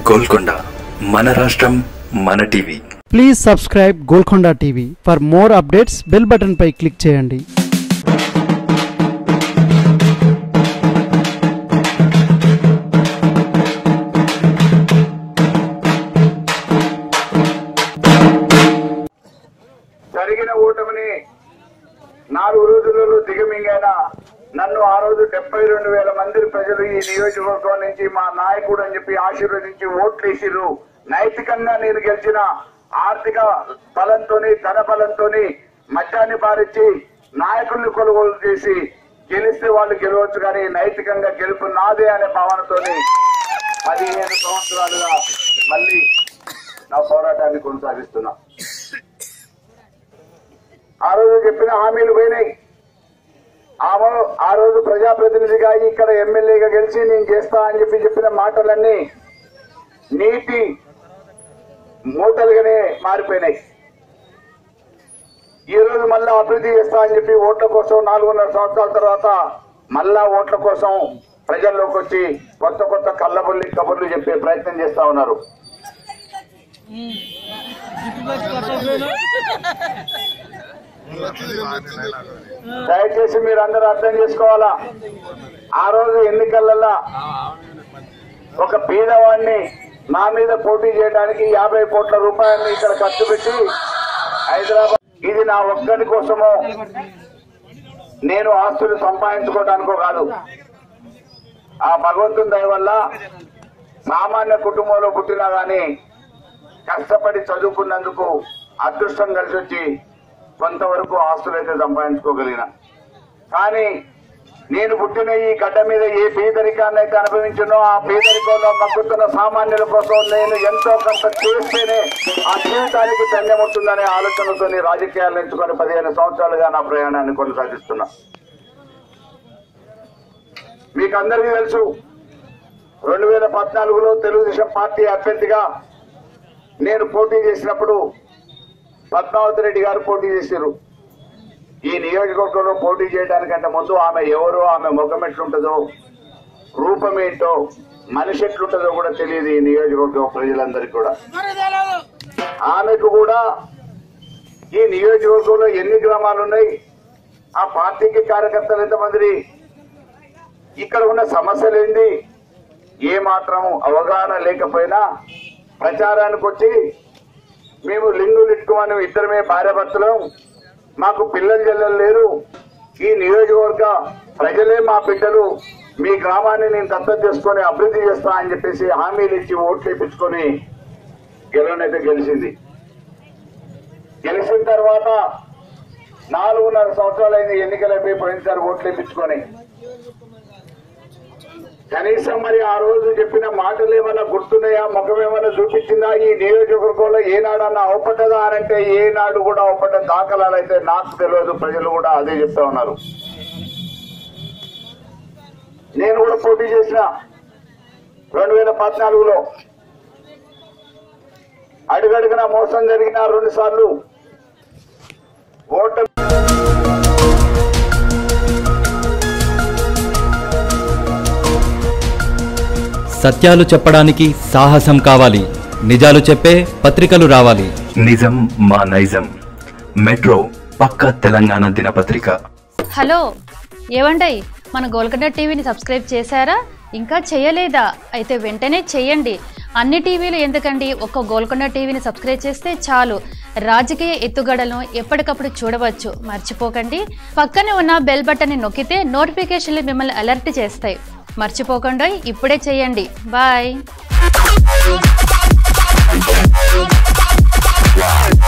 గోల్కొండ మన రాష్ట్రం మన TV please subscribe Golconda TV for more updates bell button పై క్లిక్ చేయండి జరిగిన ఓటమిని నాలుగు రోజులలో దిగమింగైన నన్ను ఆ రోజు డెబ్బై రెండు వేల మంది ప్రజలు ఈ నియోజకవర్గం నుంచి మా నాయకుడు అని చెప్పి ఆశీర్వదించి ఓట్లేసిరు నైతికంగా నేను గెలిచిన ఆర్థిక బలంతోని ధన బలంతోని మద్యాన్ని బారించి నాయకుల్ని కొనుగోలు చేసి గెలిస్తే వాళ్ళు గెలవచ్చు కానీ నైతికంగా గెలుపు నాదే అనే భావనతోని పదిహేను సంవత్సరాలుగా మళ్ళీ నా పోరాటాన్ని కొనసాగిస్తున్నా ఆ రోజు చెప్పిన హామీలు పోయినాయి ఆమె ఆ రోజు ప్రజాప్రతినిధిగా ఇక్కడ ఎమ్మెల్యేగా గెలిచి నేను చేస్తా అని చెప్పి చెప్పిన మాటలన్నీ నీటి మూటలుగానే మారిపోయినాయి ఈ రోజు మళ్ళా అభివృద్ధి చేస్తా అని చెప్పి ఓట్ల కోసం నాలుగున్నర సంవత్సరాల తర్వాత మళ్ళా ఓట్ల కోసం ప్రజల్లోకి వచ్చి కొత్త కొత్త కళ్ళబుల్లి కబుర్లు చెప్పే ప్రయత్నం చేస్తా ఉన్నారు దయచేసి మీరు అందరూ అర్థం చేసుకోవాలా ఆ రోజు ఎన్నికలలో ఒక పేదవాడిని నా మీద పోటీ చేయడానికి యాభై కోట్ల రూపాయలని ఇక్కడ ఖర్చు పెట్టి హైదరాబాద్ ఇది నా ఒక్కడి కోసమో నేను ఆస్తులు సంపాదించుకోవడానికో కాదు ఆ భగవంతుని దయ వల్ల సామాన్య కుటుంబంలో పుట్టినా గాని కష్టపడి చదువుకున్నందుకు అదృష్టం కలిసి వచ్చి కొంతవరకు ఆస్తులైతే సంపాదించుకోగలిగిన కానీ నేను పుట్టిన ఈ గడ్డ మీద ఏ పేదరికాన్ని అయితే అనుభవించినో ఆ పేదరికంలో మగ్గుతున్న సామాన్యుల కోసం నేను ఎంతో కొంత చేస్తేనే ఆ జీవితానికి ధన్యమవుతుందనే ఆలోచనతో రాజకీయాలు ఎంచుకొని పదిహేను సంవత్సరాలుగా నా ప్రయాణాన్ని కొనసాగిస్తున్నా మీకు అందరికీ తెలుసు రెండు వేల పద్నాలుగులో తెలుగుదేశం పార్టీ అభ్యర్థిగా నేను పోటీ చేసినప్పుడు పద్మావతి రెడ్డి గారు పోటీ చేశారు ఈ నియోజకవర్గంలో పోటీ చేయడానికంటే ముందు ఆమె ఎవరో ఆమె ముఖం ఎట్లుంటుందో రూపం ఏంటో మనిషి ఎట్లుంటుందో కూడా తెలియదు ఈ నియోజకవర్గం ప్రజలందరికీ కూడా ఆమెకు కూడా ఈ నియోజకవర్గంలో ఎన్ని గ్రామాలు ఉన్నాయి ఆ పార్టీకి కార్యకర్తలు ఎంతమంది ఇక్కడ ఉన్న సమస్యలు ఏంది ఏ మాత్రం అవగాహన లేకపోయినా ప్రచారానికి వచ్చి మేము లింగులు ఇట్టుకోమని ఇద్దరమే భార్యాభర్తలు మాకు పిల్లలు జల్లలు లేరు ఈ నియోజకవర్గ ప్రజలే మా బిడ్డలు మీ గ్రామాన్ని నేను దత్తత చేసుకొని అభివృద్ధి చేస్తా అని చెప్పేసి హామీలు ఇచ్చి ఓట్లు ఇప్పించుకొని గెలవనైతే గెలిచింది గెలిచిన తర్వాత నాలుగున్నర సంవత్సరాలైంది ఎన్నికలు అయిపోయి పోయినసారి ఓట్లు ఇప్పించుకొని కనీసం మరి ఆ రోజు చెప్పిన మాటలు ఏమన్నా గుర్తున్నాయా ముఖం ఏమన్నా చూపించిందా ఈ నియోజకవర్గంలో ఏనాడన్నా అవపడ్డదా అని అంటే ఏనాడు కూడా అవపడ్డ దాఖలాలు అయితే నాకు తెలియదు ప్రజలు కూడా అదే చెప్తా ఉన్నారు నేను కూడా పోటీ చేసిన రెండు వేల పద్నాలుగులో అడుగడుగున మోసం జరిగిన రెండు సార్లు ఓటర్ సత్యాలు చెప్పడానికి సాహసం కావాలి నిజాలు చెప్పే పత్రికలు రావాలి నిజం మా నైజం మెట్రో పక్క తెలంగాణ దినపత్రిక హలో ఏవండయ్ మన గోల్కొండ టీవీని సబ్స్క్రైబ్ చేశారా ఇంకా చేయలేదా అయితే వెంటనే చేయండి అన్ని టీవీలు ఎందుకండి ఒక్క గోల్కొండ టీవీని సబ్స్క్రైబ్ చేస్తే చాలు రాజకీయ ఎత్తుగడలను ఎప్పటికప్పుడు చూడవచ్చు మర్చిపోకండి పక్కనే ఉన్న బెల్ బటన్ని నొక్కితే నోటిఫికేషన్లు మిమ్మల్ని అలర్ట్ చేస్తాయి మర్చిపోకుండా ఇప్పుడే చేయండి బాయ్